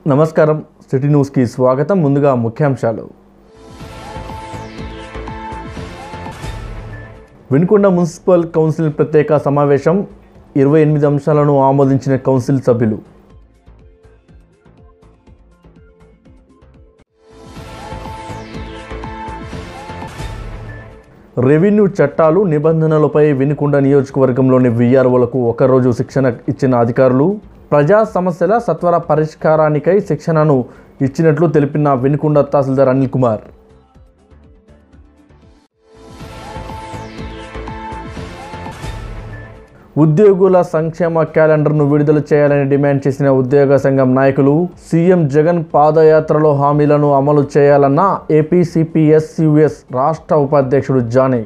నమస్కారం సిటీ న్యూస్కి స్వాగతం ముందుగా ముఖ్యాంశాలు వినుకొండ మున్సిపల్ కౌన్సిల్ ప్రత్యేక సమావేశం ఇరవై ఎనిమిది అంశాలను ఆమోదించిన కౌన్సిల్ సభ్యులు రెవెన్యూ చట్టాలు నిబంధనలపై వినుకొండ నియోజకవర్గంలోని విఆర్ఓలకు ఒకరోజు శిక్షణ ఇచ్చిన అధికారులు ప్రజా సమస్యల సత్వర పరిష్కారానికై శిక్షణను ఇచ్చినట్లు తెలిపిన వినుకొండ తహసీల్దార్ అనిల్ కుమార్ ఉద్యోగుల సంక్షేమ క్యాలెండర్ను విడుదల చేయాలని డిమాండ్ చేసిన ఉద్యోగ సంఘం నాయకులు సీఎం జగన్ పాదయాత్రలో హామీలను అమలు చేయాలన్న ఏపీసీపీఎస్యుఎస్ రాష్ట్ర ఉపాధ్యక్షుడు జానీ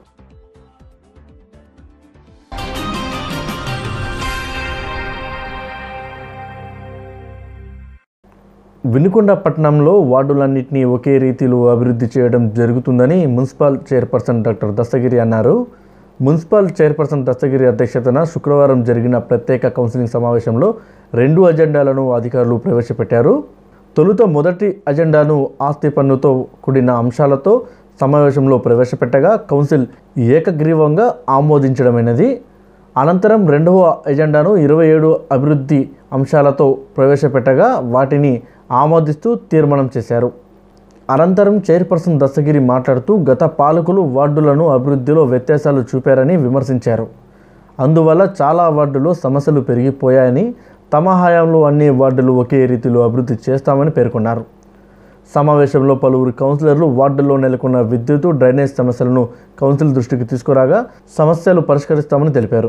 వినుకొండ పట్టణంలో వార్డులన్నింటినీ ఒకే రీతిలో అభివృద్ధి చేయడం జరుగుతుందని మున్సిపల్ చైర్పర్సన్ డాక్టర్ దస్తగిరి అన్నారు మున్సిపల్ చైర్పర్సన్ దస్తగిరి అధ్యక్షతన శుక్రవారం జరిగిన ప్రత్యేక కౌన్సిలింగ్ సమావేశంలో రెండు అజెండాలను అధికారులు ప్రవేశపెట్టారు తొలుత మొదటి అజెండాను ఆస్తి పన్నుతో కూడిన అంశాలతో సమావేశంలో ప్రవేశపెట్టగా కౌన్సిల్ ఏకగ్రీవంగా ఆమోదించడమైనది అనంతరం రెండవ ఎజెండాను ఇరవై ఏడు అభివృద్ధి అంశాలతో ప్రవేశపెట్టగా వాటిని ఆమోదిస్తూ తీర్మానం చేశారు అనంతరం చైర్పర్సన్ దస్తగిరి మాట్లాడుతూ గత పాలకులు వార్డులను అభివృద్ధిలో వ్యత్యాసాలు చూపారని విమర్శించారు అందువల్ల చాలా వార్డులో సమస్యలు పెరిగిపోయాయని తమ హయాంలో అన్ని వార్డులు ఒకే రీతిలో అభివృద్ధి చేస్తామని పేర్కొన్నారు సమావేశంలో పలువురు కౌన్సిలర్లు వార్డుల్లో నెలకొన్న విద్యుత్ డ్రైనేజ్ సమస్యలను కౌన్సిల్ దృష్టికి తీసుకురాగా సమస్యలు పరిష్కరిస్తామని తెలిపారు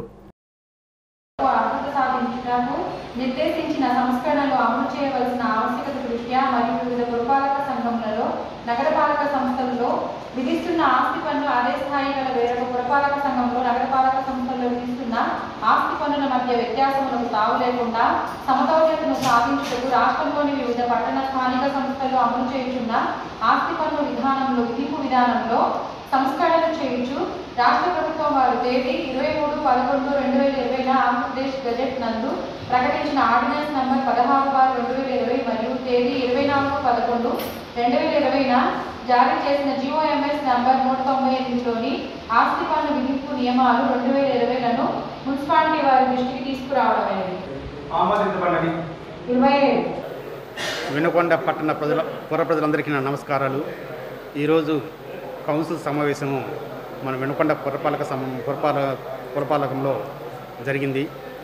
అర్హత సాధించుటకు నిర్దేశించిన సంస్కరణలు అమలు చేయవలసిన ఆవశ్యకత దృష్ట్యా మరియు వివిధ పురపాలక సంఘములలో నగరపాలక సంస్థలలో విధిస్తున్న ఆస్తి పన్ను అదే స్థాయి గల వేరొక పురపాలక సంఘంలో నగరపాలక సంస్థల్లో విధిస్తున్న ఆస్తి పన్నుల మధ్య వ్యత్యాసములకు తావు లేకుండా సమతౌల్యతను సాధించుటకు రాష్ట్రంలోని వివిధ పట్టణ స్థానిక సంస్థల్లో అమలు చేయుచున్న ఆస్తి పన్ను విధానంలో విధింపు విధానంలో సంస్కరణలు చేయుచు రాష్ట్ర ప్రభుత్వం వారు తేదీ ఇరవై మూడు పదకొండు రెండు వేల ఇరవైన ఆంధ్రప్రదేశ్ గజెట్ నందు ప్రకటించిన ఆర్డినెన్స్ నంబర్ పదహారు బార్ రెండు వేల ఇరవై మరియు తేదీ ఇరవై నాలుగు పదకొండు రెండు వేల ఇరవైన జారీ చేసిన జిఓఎంఎస్ నంబర్ నూట తొంభై ఎనిమిదిలోని ఆస్తి పన్ను విధింపు నియమాలు రెండు వేల ఇరవైలను మున్సిపాలిటీ వారి దృష్టికి తీసుకురావడమైనది ఆమోదించబడినది ఇరవై ఏడు వినుకొండ పట్టణ ప్రజల పుర ప్రజలందరికీ నా నమస్కారాలు ఈరోజు కౌన్సిల్ సమావేశము మన వినుకొండ పురపాలక సమ పురపాల పురపాలకంలో జరిగింది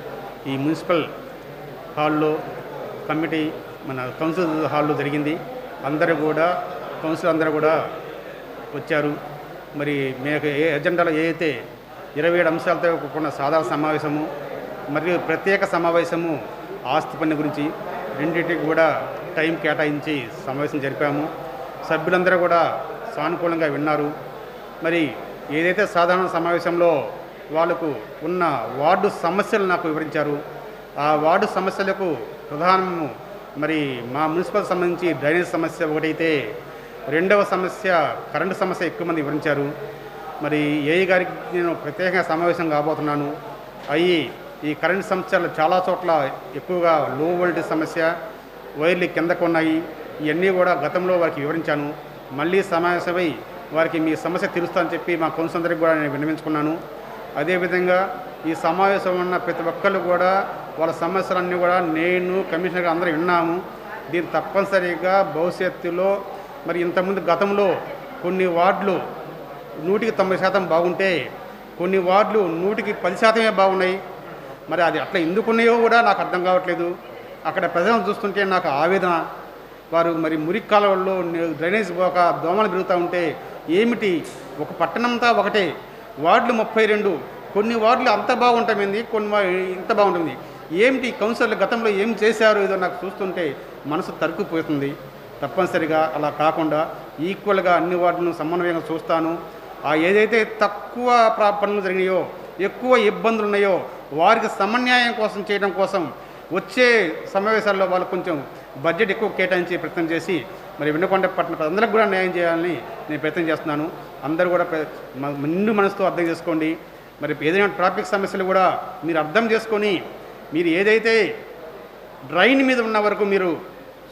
ఈ మున్సిపల్ హాల్లో కమిటీ మన కౌన్సిల్ హాల్లో జరిగింది అందరూ కూడా కౌన్సిల్ అందరూ కూడా వచ్చారు మరి మీకు ఏ ఎజెండాలో ఏ అయితే ఇరవై ఏడు అంశాలతో కూడిన సాధారణ సమావేశము మరియు ప్రత్యేక సమావేశము ఆస్తి పన్ను గురించి రెండింటికి కూడా టైం కేటాయించి సమావేశం జరిపాము సభ్యులందరూ కూడా సానుకూలంగా విన్నారు మరి ఏదైతే సాధారణ సమావేశంలో వాళ్ళకు ఉన్న వార్డు సమస్యలు నాకు వివరించారు ఆ వార్డు సమస్యలకు ప్రధానము మరి మా మున్సిపల్ సంబంధించి డ్రైనేజ్ సమస్య ఒకటైతే రెండవ సమస్య కరెంటు సమస్య ఎక్కువ మంది వివరించారు మరి ఏఈ గారికి నేను ప్రత్యేకంగా సమావేశం కాబోతున్నాను అయ్యి ఈ కరెంట్ సమస్యలు చాలా చోట్ల ఎక్కువగా లో వోల్టేజ్ సమస్య వైర్లు కిందకు ఉన్నాయి ఇవన్నీ కూడా గతంలో వారికి వివరించాను మళ్ళీ సమావేశమై వారికి మీ సమస్య తీరుస్తానని చెప్పి మా కౌన్సిల్ అందరికీ కూడా నేను విన్నవించుకున్నాను అదేవిధంగా ఈ సమావేశం ఉన్న ప్రతి ఒక్కళ్ళు కూడా వాళ్ళ సమస్యలన్నీ కూడా నేను కమిషనర్ గారు అందరూ విన్నాము దీన్ని తప్పనిసరిగా భవిష్యత్తులో మరి ఇంతకుముందు గతంలో కొన్ని వార్డులు నూటికి తొంభై శాతం బాగుంటే కొన్ని వార్డులు నూటికి పది శాతమే బాగున్నాయి మరి అది అట్లా ఎందుకున్నాయో కూడా నాకు అర్థం కావట్లేదు అక్కడ ప్రజలను చూస్తుంటే నాకు ఆవేదన వారు మరి మురికి కాలువల్లో ని- డ్రైనేజ్ పోక దోమలు పెరుగుతూ ఉంటే ఏమిటి ఒక పట్టణంతా ఒకటే వార్డులు ముప్పై రెండు కొన్ని వార్డులు అంత బాగుంటుంది కొన్ని వా- ఇంత బాగుంటుంది ఏమిటి కౌన్సిలర్లు గతంలో ఏం చేశారు ఏదో నాకు చూస్తుంటే మనసు తరుక్కుపోతుంది తప్పనిసరిగా అలా కాకుండా ఈక్వల్గా అన్ని వార్డులను సమన్వయంగా చూస్తాను ఆ ఏదైతే తక్కువ ప్రా- పనులు జరిగినాయో ఎక్కువ ఇబ్బందులు ఉన్నాయో వారికి సమన్యాయం కోసం చేయడం కోసం వచ్చే సమావేశాల్లో వాళ్ళు కొంచెం బడ్జెట్ ఎక్కువ కేటాయించి ప్రయత్నం చేసి మరి విన్నకొండ పట్టణ ప్రజలందరికీ కూడా న్యాయం చేయాలని నేను ప్రయత్నం చేస్తున్నాను అందరూ కూడా ప్ర- మ- నిండు మనసుతో అర్థం చేసుకోండి మరి ఏదైనా ట్రాఫిక్ సమస్యలు కూడా మీరు అర్థం చేసుకొని మీరు ఏదైతే డ్రైన్ మీద ఉన్న వరకు మీరు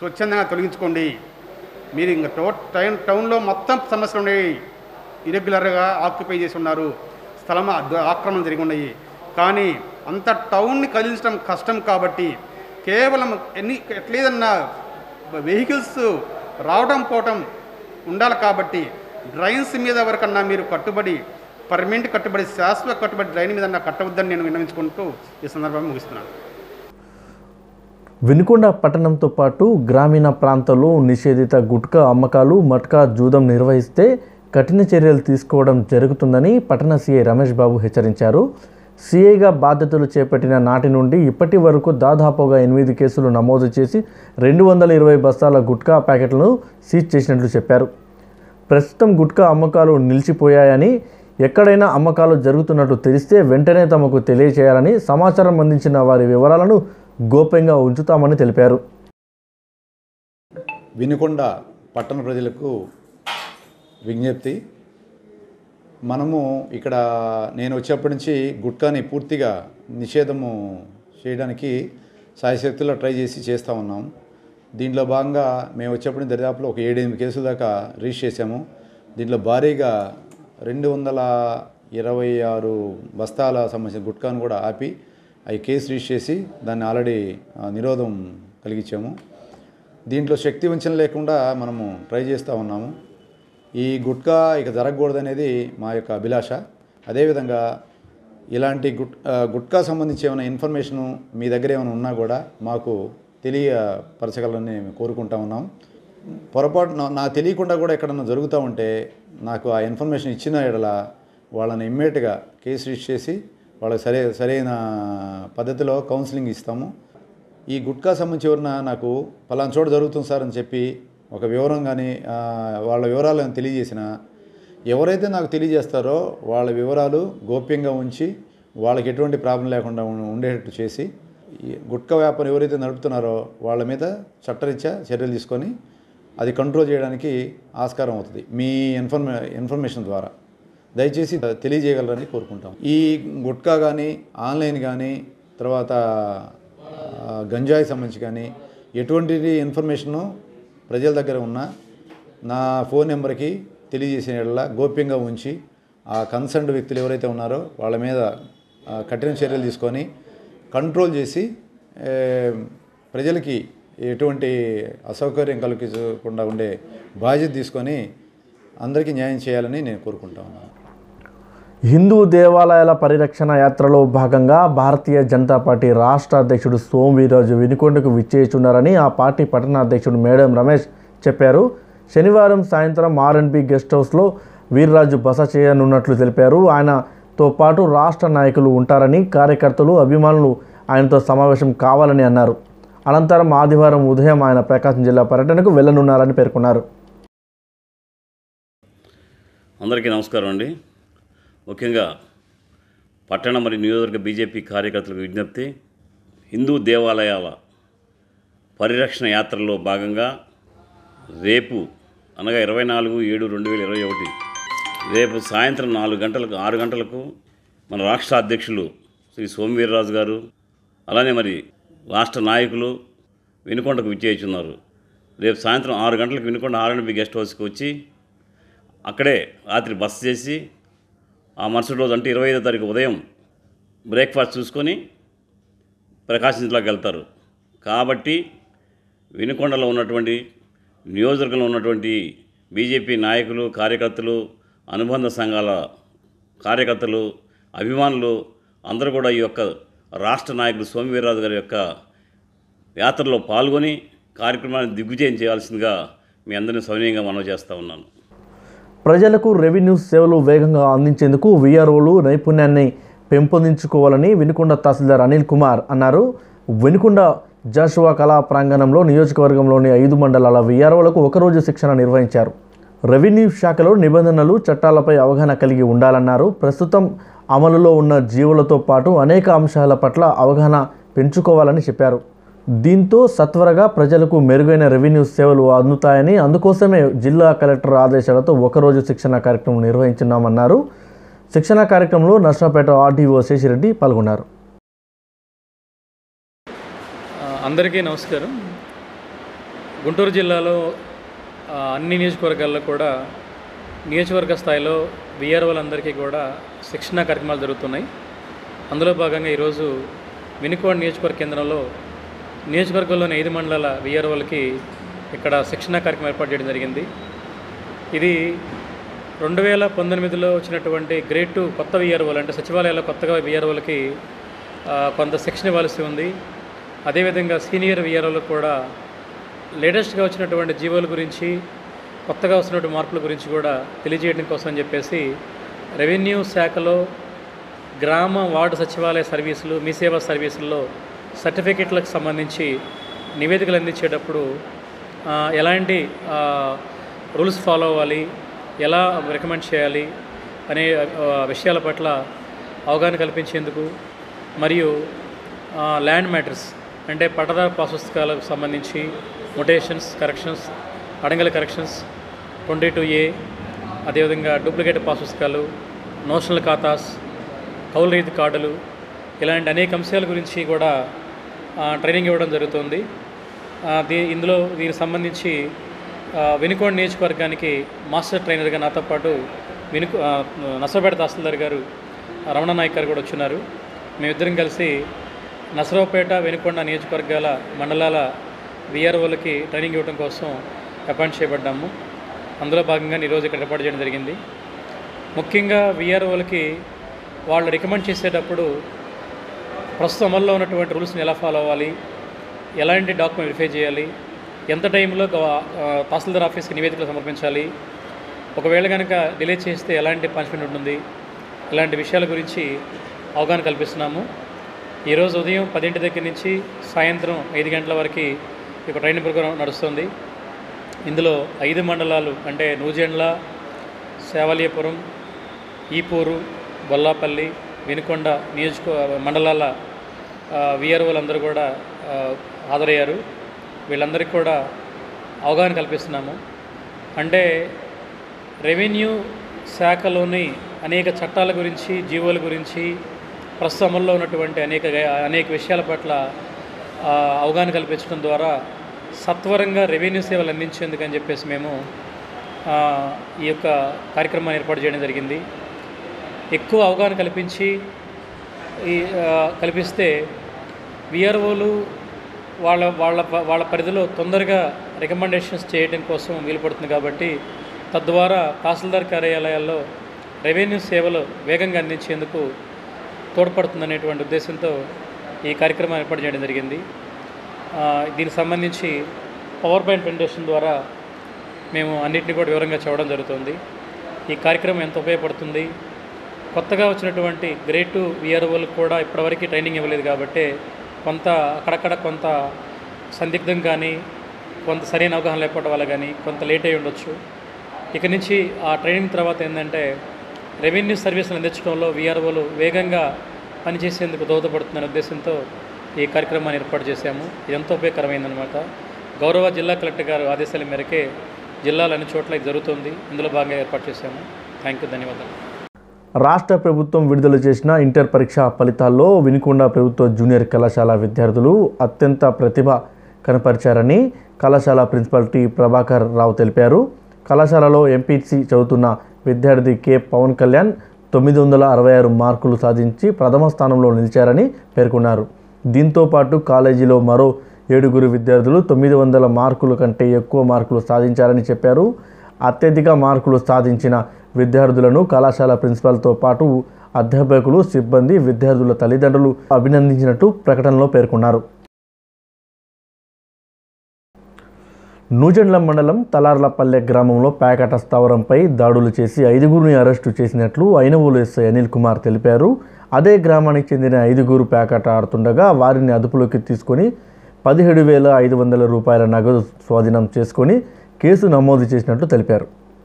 స్వచ్ఛందంగా తొలగించుకోండి మీరు ఇంకా టో టౌన్ టౌన్లో మొత్తం సమస్యలు ఉన్నాయి ఇరెగ్యులర్గా ఆక్యుపై చేసి ఉన్నారు స్థలం అద్ద- ఆక్రమణ జరిగి ఉన్నాయి కానీ అంత టౌన్ని కదిలించడం కష్టం కాబట్టి కేవలం ఎన్ని ఎట్లేదన్నా వెహికల్స్ రావడం పోవటం ఉండాలి కాబట్టి డ్రైన్స్ మీద వరకన్నా మీరు కట్టుబడి పర్మనెంట్ కట్టుబడి శాశ్వత కట్టుబడి డ్రైన్ మీద కట్టవద్దని నేను విన్నవించుకుంటూ ఈ సందర్భంగా ముగిస్తున్నాను వినుకొండ పట్టణంతో పాటు గ్రామీణ ప్రాంతాల్లో నిషేధిత గుట్కా అమ్మకాలు మట్కా జూదం నిర్వహిస్తే కఠిన చర్యలు తీసుకోవడం జరుగుతుందని పట్టణ సీఐ రమేష్ బాబు హెచ్చరించారు సీఐగా బాధ్యతలు చేపట్టిన నాటి నుండి ఇప్పటి వరకు దాదాపుగా ఎనిమిది కేసులు నమోదు చేసి రెండు వందల ఇరవై బస్తాల గుట్కా ప్యాకెట్లను సీజ్ చేసినట్లు చెప్పారు ప్రస్తుతం గుట్కా అమ్మకాలు నిలిచిపోయాయని ఎక్కడైనా అమ్మకాలు జరుగుతున్నట్టు తెలిస్తే వెంటనే తమకు తెలియచేయాలని సమాచారం అందించిన వారి వివరాలను గోప్యంగా ఉంచుతామని తెలిపారు వినుకొండ పట్టణ ప్రజలకు విజ్ఞప్తి మనము ఇక్కడ నేను వచ్చేప్పటి నుంచి గుట్కాని పూర్తిగా నిషేధము చేయడానికి సాయశక్తిలో ట్రై చేసి చేస్తూ ఉన్నాం దీంట్లో భాగంగా మేము వచ్చేప్పటి నుంచి దరిదాపులో ఒక ఏడెనిమిది కేసుల దాకా రిజిస్టర్ చేశాము దీంట్లో భారీగా రెండు వందల ఇరవై ఆరు బస్తాల సంబంధించిన గుట్కాను కూడా ఆపి అవి కేసు రిజిస్టర్ చేసి దాన్ని ఆల్రెడీ ఆ, నిరోధం కలిగించాము దీంట్లో శక్తి వంచన లేకుండా మనము ట్రై చేస్తూ ఉన్నాము ఈ గుట్కా ఇక జరగకూడదనేది మా యొక్క అభిలాష అదేవిధంగా ఇలాంటి గుట్ ఆ, గుట్కా సంబంధించి ఏమైనా ఇన్ఫర్మేషను మీ దగ్గర ఏమైనా ఉన్నా కూడా మాకు తెలియపరచగలని మేము కోరుకుంటా ఉన్నాం పొరపాటు నా- నాకు తెలియకుండా కూడా ఎక్కడన్నా జరుగుతూ ఉంటే నాకు ఆ ఇన్ఫర్మేషన్ ఇచ్చిన ఎడల వాళ్ళని ఇమ్మీడియట్గా కేసు రిజిస్టర్ చేసి వాళ్ళకి సరే సరైన పద్ధతిలో కౌన్సిలింగ్ ఇస్తాము ఈ గుట్కా సంబంధించి ఎవరన్నా నాకు పలానా చోట జరుగుతుంది సార్ అని చెప్పి ఒక వివరం కానీ ఆ, వాళ్ళ వివరాలను తెలియజేసిన ఎవరైతే నాకు తెలియజేస్తారో వాళ్ళ వివరాలు గోప్యంగా ఉంచి వాళ్ళకి ఎటువంటి ప్రాబ్లం లేకుండా ఉం- ఉండేటట్టు చేసి ఈ గుట్కా వ్యాపారం ఎవరైతే నడుపుతున్నారో వాళ్ళ మీద చట్టరీత్యా చర్యలు తీసుకొని అది కంట్రోల్ చేయడానికి ఆస్కారం అవుతుంది మీ ఇన్ఫర్మే ఇన్ఫర్మేషన్ ద్వారా దయచేసి తెలియజేయగలరని కోరుకుంటాం ఈ గుట్కా కానీ ఆన్లైన్ కానీ తర్వాత ఆ, గంజాయి సంబంధించి కానీ ఎటువంటి ఇన్ఫర్మేషను ప్రజల దగ్గర ఉన్నా నా ఫోన్ నెంబర్కి తెలియజేసిన యెడల గోప్యంగా ఉంచి ఆ కన్సర్న్డ్ వ్యక్తులు ఎవరైతే ఉన్నారో వాళ్ళ మీద ఆ, కఠిన చర్యలు తీసుకొని కంట్రోల్ చేసి ఏ, ప్రజలకి ఎటువంటి అసౌకర్యం కలిగించకుండా ఉండే బాధ్యత తీసుకొని అందరికీ న్యాయం చేయాలని నేను కోరుకుంటా ఉన్నాను హిందూ దేవాలయాల పరిరక్షణ యాత్రలో భాగంగా భారతీయ జనతా పార్టీ రాష్ట్ర అధ్యక్షుడు సోమ్ వీర్రాజు వినుకొండకు విచ్చేస్తున్నారని ఆ పార్టీ పట్టణ అధ్యక్షుడు మేడం రమేష్ చెప్పారు శనివారం సాయంత్రం ఆర్ఎన్బి గెస్ట్ హౌస్లో వీర్రాజు బస చేయనున్నట్లు తెలిపారు ఆయనతో పాటు రాష్ట్ర నాయకులు ఉంటారని కార్యకర్తలు అభిమానులు ఆయనతో సమావేశం కావాలని అన్నారు అనంతరం ఆదివారం ఉదయం ఆయన ప్రకాశం జిల్లా పర్యటనకు వెళ్లనున్నారని పేర్కొన్నారు అందరికీ నమస్కారం అండి ముఖ్యంగా పట్టణ మరియు నియోజకవర్గ బీజేపీ కార్యకర్తలకు విజ్ఞప్తి హిందూ దేవాలయాల పరిరక్షణ యాత్రలో భాగంగా రేపు అనగా ఇరవై నాలుగు ఏడు రెండు వేల ఇరవై ఒకటి రేపు సాయంత్రం నాలుగు గంటలకు ఆరు గంటలకు మన రాష్ట్ర అధ్యక్షులు శ్రీ సోమవీర్రాజు గారు అలానే మరి రాష్ట్ర నాయకులు వినుకొండకు విచ్చేస్తున్నారు రేపు సాయంత్రం ఆరు గంటలకు వినుకొండ ఆర్ఎన్బి గెస్ట్ హౌస్కి వచ్చి అక్కడే రాత్రి బస చేసి ఆ మరుసటి రోజు అంటే ఇరవై ఐదో తారీఖు ఉదయం బ్రేక్ఫాస్ట్ చూసుకొని ప్రకాశం జిల్లాకి వెళ్తారు కాబట్టి వినుకొండలో ఉన్నటువంటి నియోజకవర్గంలో ఉన్నటువంటి బీజేపీ నాయకులు కార్యకర్తలు అనుబంధ సంఘాల కార్యకర్తలు అభిమానులు అందరూ కూడా ఈ యొక్క రాష్ట్ర నాయకులు సోమవీర్రాజు గారి యొక్క యాత్రలో పాల్గొని కార్యక్రమాన్ని దిగ్విజయం చేయాల్సిందిగా మీ అందరినీ సౌనీయంగా మనవి చేస్తూ ఉన్నాను ప్రజలకు రెవెన్యూ సేవలు వేగంగా అందించేందుకు వీఆర్ఓలు నైపుణ్యాన్ని పెంపొందించుకోవాలని వినుకొండ తహసీల్దార్ అనిల్ కుమార్ అన్నారు వినుకొండ జాషువా కళా ప్రాంగణంలో నియోజకవర్గంలోని ఐదు మండలాల వీఆర్ఓలకు ఒకరోజు శిక్షణ నిర్వహించారు రెవెన్యూ శాఖలో నిబంధనలు చట్టాలపై అవగాహన కలిగి ఉండాలన్నారు ప్రస్తుతం అమలులో ఉన్న జీవులతో పాటు అనేక అంశాల పట్ల అవగాహన పెంచుకోవాలని చెప్పారు దీంతో సత్వరగా ప్రజలకు మెరుగైన రెవెన్యూ సేవలు అందుతాయని అందుకోసమే జిల్లా కలెక్టర్ ఆదేశాలతో ఒకరోజు శిక్షణ కార్యక్రమం నిర్వహించున్నామన్నారు శిక్షణ కార్యక్రమంలో నర్సరాపేట ఆర్డీఓ శేషిరెడ్డి పాల్గొన్నారు ఆ, అందరికీ నమస్కారం గుంటూరు జిల్లాలో ఆ, అన్ని నియోజకవర్గాల్లో కూడా నియోజకవర్గ స్థాయిలో విఆర్ఓలందరికీ కూడా శిక్షణా కార్యక్రమాలు జరుగుతున్నాయి అందులో భాగంగా ఈరోజు వినుకోడ నియోజకవర్గ కేంద్రంలో నియోజకవర్గంలోని ఐదు మండలాల విఆర్ఓలకి ఇక్కడ శిక్షణా కార్యక్రమం ఏర్పాటు చేయడం జరిగింది ఇది రెండు వేల పంతొమ్మిదిలో వచ్చినటువంటి గ్రేడ్ టూ కొత్త విఆర్ఓలు అంటే సచివాలయాల్లో కొత్తగా విఆర్ఓలకి కొంత శిక్షణ ఇవ్వాల్సి ఉంది అదేవిధంగా సీనియర్ విఆర్ఓలకు కూడా లేటెస్ట్గా వచ్చినటువంటి జీవోల గురించి కొత్తగా వస్తున్నటువంటి మార్పుల గురించి కూడా తెలియజేయడం కోసం అని చెప్పేసి రెవెన్యూ శాఖలో గ్రామ వార్డు సచివాలయ సర్వీసులు మీ సేవా సర్వీసుల్లో సర్టిఫికెట్లకు సంబంధించి నివేదికలు అందించేటప్పుడు ఆ, ఎలాంటి ఆ, రూల్స్ ఫాలో అవ్వాలి ఎలా రికమెండ్ చేయాలి అనే ఆ, విషయాల పట్ల అవగాహన కల్పించేందుకు మరియు ఆ, ల్యాండ్ మ్యాటర్స్ అంటే పట్టదారు పాస్ పుస్తకాలకు సంబంధించి మొటేషన్స్ కరెక్షన్స్ అడంగల కరెక్షన్స్ ట్వంటీ టూ ఏ అదేవిధంగా డూప్లికేట్ పాస్ పుస్తకాలు నోషనల్ ఖాతాస్ కౌలు రైతు కార్డులు ఇలాంటి అనేక అంశాల గురించి కూడా ఆ, ట్రైనింగ్ ఇవ్వడం జరుగుతుంది ఆ, దీ ఇందులో దీనికి సంబంధించి ఆ, వెనుకోడ నియోజకవర్గానికి మాస్టర్ ట్రైనర్గా నాతో పాటు వెనుక ఆ, నసరపేట తహసీల్దార్ గారు రమణ నాయక్ గారు కూడా వచ్చున్నారు మేమిద్దరం కలిసి నసరావుపేట వెనుకొండ నియోజకవర్గాల మండలాల విఆర్ఓలకి ట్రైనింగ్ ఇవ్వడం కోసం అపాయింట్ చేయబడ్డాము అందులో భాగంగా ఈరోజు ఇక్కడ ఏర్పాటు చేయడం జరిగింది ముఖ్యంగా విఆర్ఓలకి వాళ్ళు రికమెండ్ చేసేటప్పుడు ప్రస్తుతం అమల్లో ఉన్నటువంటి రూల్స్ని ఎలా ఫాలో అవ్వాలి ఎలాంటి డాక్యుమెంట్ వెరిఫై చేయాలి ఎంత టైంలో గవ- ఆ, తహసీల్దార్ ఆఫీస్కి నివేదికలు సమర్పించాలి ఒకవేళ కనుక డిలే చేస్తే ఎలాంటి పనిష్మెంట్ ఉంటుంది ఇలాంటి విషయాల గురించి అవగాహన కల్పిస్తున్నాము ఈరోజు ఉదయం పదింటి దగ్గర నుంచి సాయంత్రం ఐదు గంటల వరకు ఈ ట్రైనింగ్ ప్రోగ్రాం నడుస్తుంది ఇందులో ఐదు మండలాలు అంటే నూజెండ్ల సేవలియపురం ఈపూరు బొల్లాపల్లి వినుకొండ నియోజక మండలాల విఆర్ఓలందరూ కూడా ఆ, హాజరయ్యారు వీళ్ళందరికీ కూడా అవగాహన కల్పిస్తున్నాము అంటే రెవెన్యూ శాఖలోని అనేక చట్టాల గురించి జీవోల గురించి ప్రస్తుతం అమల్లో ఉన్నటువంటి అనేక అనేక విషయాల పట్ల ఆ, అవగాహన కల్పించడం ద్వారా సత్వరంగా రెవెన్యూ సేవలు అందించేందుకు అని చెప్పేసి మేము ఆ, ఈ యొక్క కార్యక్రమాన్ని ఏర్పాటు చేయడం జరిగింది ఎక్కువ అవగాహన కల్పించి ఈ ఆ, కల్పిస్తే విఆర్ఓలు వాళ్ళ వాళ్ళ ప- వాళ్ళ పరిధిలో తొందరగా రికమెండేషన్స్ చేయడం కోసం వీలు పడుతుంది కాబట్టి తద్వారా తహసీల్దార్ కార్యాలయాల్లో రెవెన్యూ సేవలు వేగంగా అందించేందుకు తోడ్పడుతుందనేటువంటి ఉద్దేశంతో ఈ కార్యక్రమం ఏర్పాటు చేయడం జరిగింది ఆ, దీనికి సంబంధించి పవర్ పాయింట్ ప్రెజెంటేషన్ ద్వారా మేము అన్నింటినీ కూడా వివరంగా చూడడం జరుగుతుంది ఈ కార్యక్రమం ఎంత ఉపయోగపడుతుంది కొత్తగా వచ్చినటువంటి గ్రేడ్ టూ విఆర్ఓలకు కూడా ఇప్పటివరకు ట్రైనింగ్ ఇవ్వలేదు కాబట్టి కొంత అక్కడక్కడ కొంత సందిగ్ధం కానీ కొంత సరైన అవగాహన లేకపోవడం వల్ల కానీ కొంత లేట్ అయి ఉండొచ్చు ఇక నుంచి ఆ ట్రైనింగ్ తర్వాత ఏంటంటే రెవెన్యూ సర్వీసులు అందించడంలో విఆర్ఓలు వేగంగా పనిచేసేందుకు దోహదపడుతుందనే ఉద్దేశంతో ఈ కార్యక్రమాన్ని ఏర్పాటు చేశాము ఇది ఎంతో ఉపయోగకరమైందనమాట గౌరవ జిల్లా కలెక్టర్ గారు ఆదేశాల మేరకే జిల్లాలో అన్ని చోట్ల ఇది జరుగుతుంది ఇందులో భాగంగా ఏర్పాటు చేశాము థ్యాంక్ యూ ధన్యవాదాలు రాష్ట్ర ప్రభుత్వం విడుదల చేసిన ఇంటర్ పరీక్ష ఫలితాల్లో వినుకొండ ప్రభుత్వ జూనియర్ కళాశాల విద్యార్థులు అత్యంత ప్రతిభ కనపరిచారని కళాశాల ప్రిన్సిపల్ టి ప్రభాకర్ రావు తెలిపారు కళాశాలలో ఎంపీసీ చదువుతున్న విద్యార్థి కె పవన్ కళ్యాణ్ తొమ్మిది వందల అరవై ఆరు మార్కులు సాధించి ప్రథమ స్థానంలో నిలిచారని పేర్కొన్నారు దీంతో పాటు కాలేజీలో మరో ఏడుగురు విద్యార్థులు తొమ్మిది వందల మార్కుల కంటే ఎక్కువ మార్కులు సాధించారని చెప్పారు అత్యధిక మార్కులు సాధించిన విద్యార్థులను కళాశాల ప్రిన్సిపాల్తో పాటు అధ్యాపకులు సిబ్బంది విద్యార్థుల తల్లిదండ్రులు అభినందించినట్టు ప్రకటనలో పేర్కొన్నారు నూజెండ్ల మండలం తలార్లపల్లె గ్రామంలో ప్యాకెట స్థావరంపై దాడులు చేసి ఐదుగురిని అరెస్టు చేసినట్లు ఐనవోలు ఎస్ఐ అనిల్ కుమార్ తెలిపారు అదే గ్రామానికి చెందిన ఐదుగురు ప్యాకెట్ ఆడుతుండగా వారిని అదుపులోకి తీసుకొని పదిహేడు వేల ఐదు వందల రూపాయల నగదు స్వాధీనం చేసుకొని కేసు నమోదు చేసినట్లు తెలిపారు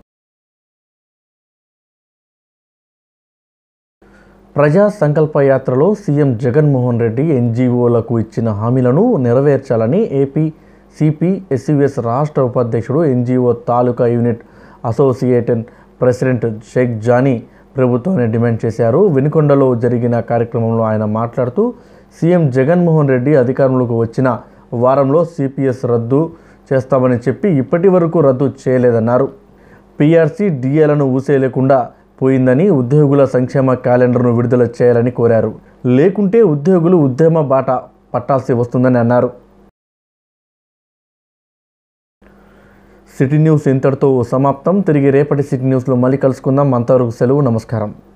ప్రజా సంకల్ప యాత్రలో సీఎం జగన్మోహన్ రెడ్డి ఎన్జీఓలకు ఇచ్చిన హామీలను నెరవేర్చాలని ఏపీ సిపి ఎస్యుఎస్ రాష్ట్ర ఉపాధ్యక్షుడు NGO taluka unit associated president Sheikh Jani ప్రభుత్వాన్ని డిమాండ్ చేశారు వినుకొండలో జరిగిన కార్యక్రమంలో ఆయన మాట్లాడుతూ సీఎం జగన్మోహన్ రెడ్డి అధికారంలోకి వచ్చిన వారంలో సిపిఎస్ రద్దు చేస్తామని చెప్పి ఇప్పటి వరకు రద్దు చేయలేదన్నారు పీఆర్సీ డిఏలను ఊసేయలేకుండా పోయిందని ఉద్యోగుల సంక్షేమ క్యాలెండర్ను విడుదల చేయాలని కోరారు లేకుంటే ఉద్యోగులు ఉద్యమ బాట పట్టాల్సి వస్తుందని అన్నారు సిటీ న్యూస్ ఇంతటితో సమాప్తం తిరిగి రేపటి సిటీ న్యూస్లో మళ్ళీ కలుసుకుందాం అంతవరకు సెలవు నమస్కారం